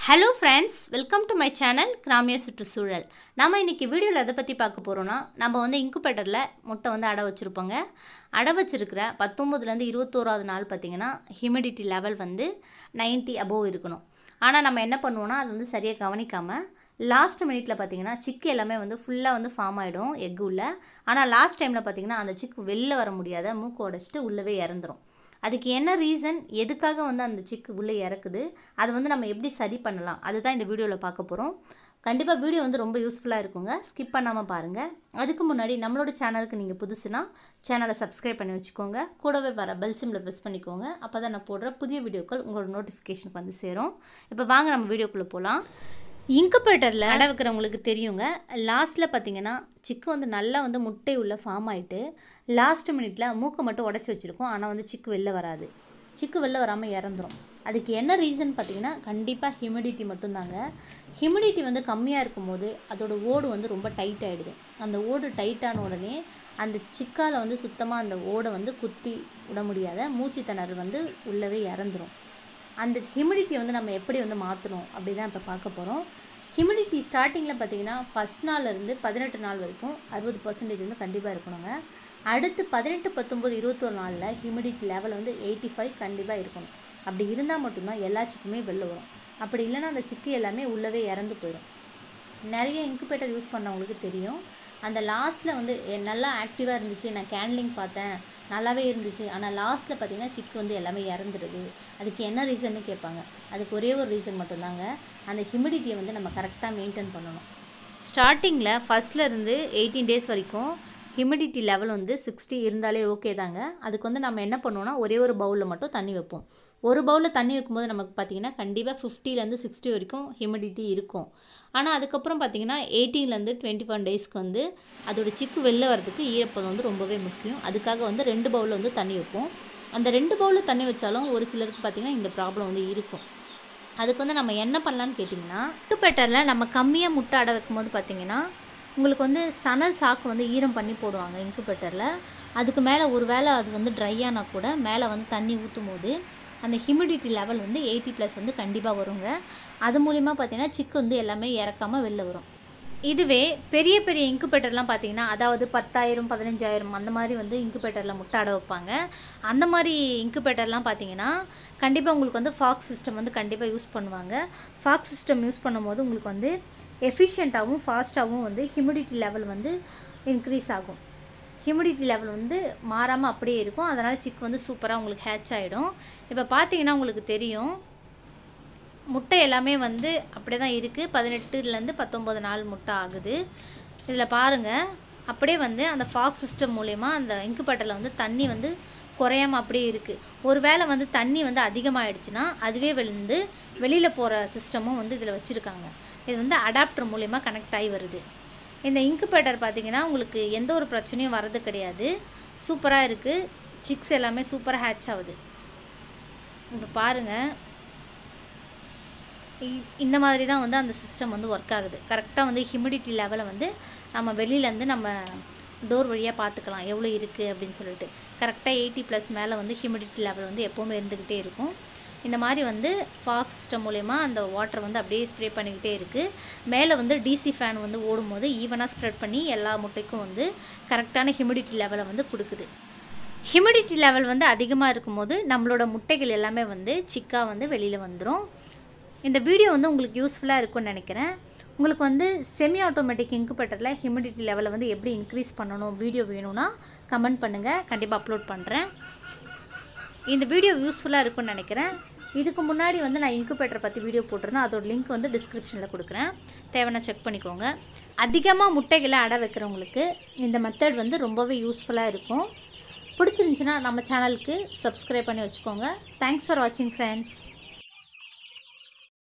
hello friends welcome to my channel கிராமிய சுற்றுச்சூழல் நம்ம இன்றைக்கி வீடியோவில் எதை பற்றி பார்க்க போகிறோன்னா நம்ம வந்து இன்குபேட்டரில் முட்டை வந்து அடை வச்சுருப்போங்க அடை வச்சிருக்கிற பத்தொம்பதுலேருந்து இருபத்தோராவது நாள் பார்த்திங்கன்னா ஹியூமிடிட்டி லெவல் வந்து 90 அபோவ் இருக்கணும் ஆனால் நம்ம என்ன பண்ணுவோம்னா அது வந்து சரியாக கவனிக்காமல் லாஸ்ட் மினிட்ல பார்த்தீங்கன்னா சிக்கு எல்லாமே வந்து ஃபுல்லாக வந்து ஃபார்ம் ஆகிடும் எக் உள்ள ஆனால் லாஸ்ட் டைமில் பார்த்தீங்கன்னா அந்த சிக்கு வெளில வர முடியாத மூக்கு உடச்சிட்டு உள்ளவே இறந்துரும் அதுக்கு என்ன ரீசன் எதுக்காக வந்து அந்த சிக்கு உள்ளே இறக்குது அதை வந்து நம்ம எப்படி சரி பண்ணலாம் அதுதான் இந்த வீடியோவில் பார்க்க போகிறோம் கண்டிப்பாக வீடியோ வந்து ரொம்ப யூஸ்ஃபுல்லாக இருக்குங்க ஸ்கிப் பண்ணாமல் பாருங்கள் அதுக்கு முன்னாடி நம்மளோட சேனலுக்கு நீங்கள் புதுசுனா சேனலை சப்ஸ்கிரைப் பண்ணி வச்சுக்கோங்க கூடவே வர பெல் சிம்மில் ப்ரெஸ் பண்ணிக்கோங்க அப்போ தான் நான் போடுற புதிய வீடியோக்கள் உங்களோட நோட்டிஃபிகேஷனுக்கு வந்து சேரும் இப்போ வாங்க நம்ம வீடியோக்குள்ளே போகலாம் இன்குபேட்டரில் அடை வைக்கிறவங்களுக்கு தெரியுங்க லாஸ்ட்டில் பார்த்தீங்கன்னா சிக்கு வந்து நல்லா வந்து முட்டை உள்ள ஃபார்ம் ஆகிட்டு லாஸ்ட் மினிட்ல மூக்கை மட்டும் உடச்சி வச்சுருக்கோம் ஆனால் வந்து சிக்கு வெளில வராது சிக்கு வெளில வராமல் இறந்துரும் அதுக்கு என்ன ரீசன் பார்த்தீங்கன்னா கண்டிப்பாக ஹியூமிடிட்டி மட்டும்தாங்க ஹியூமிடிட்டி வந்து கம்மியாக இருக்கும்போது அதோட ஓடு வந்து ரொம்ப டைட் ஆகிடுது அந்த ஓடு டைட்டான உடனே அந்த சிக்கால் வந்து சுத்தமாக அந்த ஓடை வந்து குத்தி விட முடியாத மூச்சு திணறல் வந்து உள்ளவே இறந்துரும் அந்த ஹியூமிடிட்டியை வந்து நம்ம எப்படி வந்து மாற்றணும் அப்படி தான் இப்போ பார்க்க போகிறோம் ஹியூமிடிட்டி ஸ்டார்டிங்கில் பார்த்தீங்கன்னா ஃபஸ்ட் நாள்லேருந்து பதினெட்டு நாள் வரைக்கும் அறுபது பர்சன்டேஜ் வந்து கண்டிப்பாக இருக்கணுங்க அடுத்து பதினெட்டு பத்தொம்பது இருபத்தொரு நாளில் ஹியூமிடிட்டி லெவல் வந்து எயிட்டி ஃபைவ் கண்டிப்பாக இருக்கணும் அப்படி இருந்தால் மட்டும்தான் எல்லா சிக்குமே வெளில வரும் அப்படி இல்லைன்னா அந்த சிக்கு எல்லாமே உள்ளவே இறந்து போயிடும் நிறைய இன்குபேட்டர் யூஸ் பண்ணவங்களுக்கு தெரியும் அந்த லாஸ்ட்டில் வந்து எ- நல்லா ஆக்டிவாக இருந்துச்சு நான் கேன்லிங் பார்த்தேன் நல்லாவே இருந்துச்சு ஆனால் லாஸ்ட்டில் பார்த்தீங்கன்னா சிக்கு வந்து எல்லாமே இறந்துடுது அதுக்கு என்ன ரீசன்னு கேட்பாங்க அதுக்கு ஒரே ஒரு ரீசன் மட்டும்தாங்க அந்த ஹியூமிடிட்டியை வந்து நம்ம கரெக்டாக மெயின்டைன் பண்ணணும் ஸ்டார்டிங்கில் ஃபஸ்ட்டில் இருந்து எயிட்டீன் டேஸ் வரைக்கும் ஹியூமிடிட்டி லெவல் வந்து சிக்ஸ்டி இருந்தாலே ஓகே தாங்க அதுக்கு வந்து நம்ம என்ன பண்ணுவோம்னா ஒரே ஒரு பவுலில் மட்டும் தண்ணி வைப்போம் ஒரு பவுலில் தண்ணி வைக்கும்போது நமக்கு பார்த்தீங்கன்னா கண்டிப்பாக ஃபிஃப்டிலேருந்து சிக்ஸ்டி வரைக்கும் ஹியூமிடிட்டி இருக்கும் ஆனால் அதுக்கப்புறம் பார்த்தீங்கன்னா எயிட்டீன்லேருந்து டுவெண்ட்டி ஒன் டேஸ்க்கு வந்து அதோட சிக்கு வெளில வரதுக்கு ஈரப்பதம் வந்து ரொம்பவே முக்கியம் அதுக்காக வந்து ரெண்டு பவுலில் வந்து தண்ணி வைப்போம் அந்த ரெண்டு பவுலில் தண்ணி வச்சாலும் ஒரு சிலருக்கு பார்த்தீங்கன்னா இந்த ப்ராப்ளம் வந்து இருக்கும் அதுக்கு வந்து நம்ம என்ன பண்ணலான்னு கேட்டிங்கன்னா முட்டுப்பேட்டரில் நம்ம கம்மியாக முட்டை அடை வைக்கும்போது பார்த்தீங்கன்னா உங்களுக்கு வந்து சணல் சாக்கு வந்து ஈரம் பண்ணி போடுவாங்க இன்குபேட்டரில் அதுக்கு மேலே ஒரு வேளை அது வந்து ட்ரை ஆனால் கூட மேலே வந்து தண்ணி ஊற்றும் போது அந்த ஹியூமிடிட்டி லெவல் வந்து எயிட்டி ப்ளஸ் வந்து கண்டிப்பாக வருங்க அது மூலிமா பார்த்தீங்கன்னா சிக்கு வந்து எல்லாமே இறக்காமல் வெளில வரும் இதுவே பெரிய பெரிய இன்குபேட்டர்லாம் பார்த்தீங்கன்னா அதாவது பத்தாயிரம் பதினஞ்சாயிரம் அந்த மாதிரி வந்து இன்குபேட்டரில் முட்டை அடை வைப்பாங்க அந்த மாதிரி இன்குபேட்டர்லாம் பார்த்தீங்கன்னா கண்டிப்பாக உங்களுக்கு வந்து ஃபாக்ஸ் சிஸ்டம் வந்து கண்டிப்பாக யூஸ் பண்ணுவாங்க ஃபாக்ஸ் சிஸ்டம் யூஸ் பண்ணும்போது உங்களுக்கு வந்து எஃபிஷியண்ட்டாகவும் ஃபாஸ்ட்டாகவும் வந்து ஹியூமிடிட்டி லெவல் வந்து இன்க்ரீஸ் ஆகும் ஹியூமிடிட்டி லெவல் வந்து மாறாமல் அப்படியே இருக்கும் அதனால் சிக் வந்து சூப்பராக உங்களுக்கு ஹேட்ச் ஆகிடும் இப்போ பார்த்தீங்கன்னா உங்களுக்கு தெரியும் முட்டை எல்லாமே வந்து அப்படியே தான் இருக்குது பதினெட்டுலேருந்து பத்தொம்பது நாள் முட்டை ஆகுது இதில் பாருங்கள் அப்படியே வந்து அந்த ஃபாக் சிஸ்டம் மூலயமா அந்த இன்குபேட்டரில் வந்து தண்ணி வந்து குறையாம அப்படியே இருக்குது ஒருவேளை வந்து தண்ணி வந்து அதிகமாகிடுச்சுன்னா அதுவே விழுந்து வெளியில் போகிற சிஸ்டமும் வந்து இதில் வச்சுருக்காங்க இது வந்து அடாப்டர் மூலயமா கனெக்ட் ஆகி வருது இந்த இன்குபேட்டர் பார்த்தீங்கன்னா உங்களுக்கு எந்த ஒரு பிரச்சனையும் வர்றது கிடையாது சூப்பராக இருக்குது சிக்ஸ் எல்லாமே சூப்பராக ஹேட்ச் ஆகுது இப்போ பாருங்கள் இ- இந்த மாதிரி தான் வந்து அந்த சிஸ்டம் வந்து ஒர்க் ஆகுது கரெக்டாக வந்து ஹியூமிடிட்டி லெவலை வந்து நம்ம வெளியிலேருந்து நம்ம டோர் வழியாக பார்த்துக்கலாம் எவ்வளோ இருக்குது அப்படின்னு சொல்லிட்டு கரெக்டாக எயிட்டி ப்ளஸ் மேலே வந்து ஹியூமிடிட்டி லெவல் வந்து எப்போவுமே இருந்துக்கிட்டே இருக்கும் இந்த மாதிரி வந்து ஃபாக் சிஸ்டம் மூலயமா அந்த வாட்டர் வந்து அப்படியே ஸ்ப்ரே பண்ணிக்கிட்டே இருக்குது மேலே வந்து டிசி ஃபேன் வந்து ஓடும்போது ஈவனாக ஸ்ப்ரெட் பண்ணி எல்லா முட்டைக்கும் வந்து கரெக்டான ஹியூமிடிட்டி லெவலை வந்து கொடுக்குது ஹியூமிடிட்டி லெவல் வந்து அதிகமாக இருக்கும்போது நம்மளோட முட்டைகள் எல்லாமே வந்து சிக்காக வந்து வெளியில் வந்துடும் இந்த வீடியோ வந்து உங்களுக்கு யூஸ்ஃபுல்லாக இருக்கும்னு நினைக்கிறேன் உங்களுக்கு வந்து செமி ஆட்டோமேட்டிக் இன்குபேட்டரில் ஹியூமிடிட்டி லெவலை வந்து எப்படி இன்க்ரீஸ் பண்ணணும் வீடியோ வேணும்னா கமெண்ட் பண்ணுங்கள் கண்டிப்பாக அப்லோட் பண்ணுறேன் இந்த வீடியோ யூஸ்ஃபுல்லாக இருக்கும்னு நினைக்கிறேன் இதுக்கு முன்னாடி வந்து நான் இன்குபேட்டரை பற்றி வீடியோ போட்டிருந்தேன் அதோட லிங்க் வந்து டிஸ்கிரிப்ஷனில் கொடுக்குறேன் தேவைன்னா செக் பண்ணிக்கோங்க அதிகமாக முட்டைகளை அடை வைக்கிறவங்களுக்கு இந்த மெத்தட் வந்து ரொம்பவே யூஸ்ஃபுல்லாக இருக்கும் பிடிச்சிருந்துச்சுன்னா நம்ம சேனலுக்கு சப்ஸ்கிரைப் பண்ணி வச்சுக்கோங்க தேங்க்ஸ் ஃபார் வாட்சிங் ஃப்ரெண்ட்ஸ்